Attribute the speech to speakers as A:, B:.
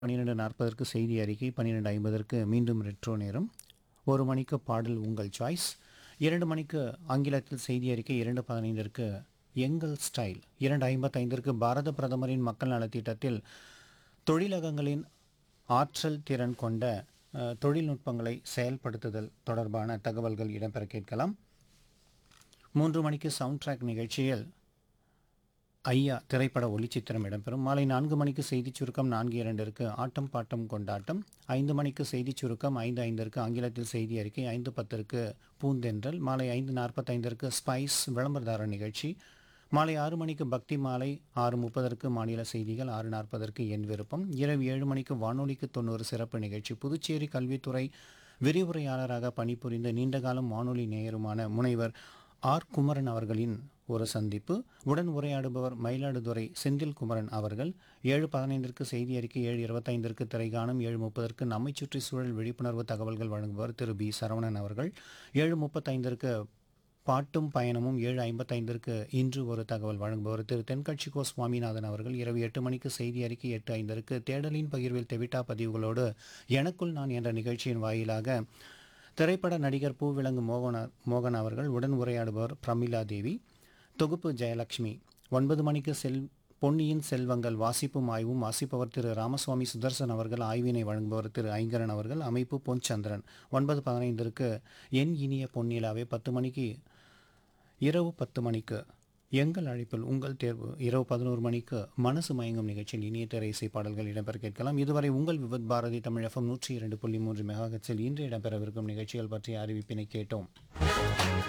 A: பன்னிரெண்டு நாற்பதற்கு செய்தி அறிக்கை பன்னிரெண்டு ஐம்பதற்கு மீண்டும் ரெட்ரோ நேரம் ஒரு மணிக்கு பாடல் உங்கள் சாய்ஸ் இரண்டு மணிக்கு ஆங்கிலத்தில் செய்தி அறிக்கை இரண்டு பதினைந்திற்கு எங்கள் ஸ்டைல் இரண்டு ஐம்பத்தைந்திற்கு பாரத பிரதமரின் மக்கள் நலத்திட்டத்தில் தொழிலகங்களின் ஆற்றல் திறன் கொண்ட அஹ், தொழில்நுட்பங்களை செயல்படுத்துதல் தொடர்பான தகவல்கள் இடம்பெற கேட்கலாம் மூன்று மணிக்கு சவுண்ட் ட்ராக் நிகழ்ச்சியில் ஐயா திரைப்பட ஒளிச்சித்திரம் இடம்பெறும் மாலை நான்கு மணிக்கு செய்திச் சுருக்கம் நான்கு இரண்டிற்கு ஆட்டம் பாட்டம் கொண்டாட்டம் ஐந்து மணிக்கு செய்திச் சுருக்கம் ஐந்து ஐந்திற்கு ஆங்கிலத்தில் செய்தி அறிக்கை ஐந்து பத்திற்கு பூந்தென்றல் மாலை ஐந்து நாற்பத்தைந்திற்கு ஸ்பைஸ் விளம்பரதார நிகழ்ச்சி மாலை ஆறு மணிக்கு பக்தி மாலை ஆறு முப்பதற்கு மாநில செய்திகள் ஆறு நாற்பதற்கு என் விருப்பம் இரவு ஏழு மணிக்கு வானொலிக்கு தொண்ணூறு சிறப்பு நிகழ்ச்சி புதுச்சேரி கல்வித்துறை விரிவுரையாளராக பணிபுரிந்த நீண்டகாலம் வானொலி நேயருமான முனைவர் ஆர் குமரன் அவர்களின் ஒரு சந்திப்பு உடன் உரையாடுபவர் மயிலாடுதுறை செந்தில் குமரன் அவர்கள் ஏழு பதினைந்திற்கு செய்தி அறிக்கை ஏழு இருபத்தைந்திற்கு திரைகாணும் ஏழு முப்பதற்கு நம்மை சுற்றி சூழல் விழிப்புணர்வு தகவல்கள் வழங்குபவர் திரு பி சரவணன் அவர்கள் ஏழு முப்பத்தைந்திற்கு பாட்டும் பயணமும் ஏழு ஐம்பத்தைந்திற்கு இன்று ஒரு தகவல் வழங்குபவர் திரு தென்கட்சிகோ சுவாமிநாதன் அவர்கள் இரவு எட்டு மணிக்கு செய்தி அறிக்கை எட்டு ஐந்திற்கு தேடலின் பகிர்வில் தெவிட்டா பதிவுகளோடு எனக்குள் நான் என்ற நிகழ்ச்சியின் வாயிலாக திரைப்பட நடிகர் பூவிலங்கு மோகன மோகன் அவர்கள் உடன் உரையாடுபவர் பிரமிளா தேவி தொகுப்பு ஜெயலட்சுமி ஒன்பது மணிக்கு செல் பொன்னியின் செல்வங்கள் வாசிப்பும் ஆய்வும் வாசிப்பவர் திரு ராமசுவாமி சுதர்சன் அவர்கள் ஆய்வினை வழங்குபவர் திரு ஐங்கரன் அவர்கள் அமைப்பு பொன் சந்திரன் ஒன்பது பதினைந்திற்கு என் இனிய பொன்னிலாவே பத்து மணிக்கு இரவு பத்து மணிக்கு எங்கள் அழைப்பில் உங்கள் தேர்வு இரவு பதினோரு மணிக்கு மனசு மயங்கும் நிகழ்ச்சியில் இனிய திரை இசை பாடல்கள் இடம்பெற கேட்கலாம் இதுவரை உங்கள் விவத் பாரதி தமிழ் எஃப்எம் நூற்றி இரண்டு புள்ளி மூன்று மெகாஹெட்ஸில் இன்று இடம்பெறவிருக்கும் நிகழ்ச்சிகள் பற்றிய அறிவிப்பினை கேட்டோம்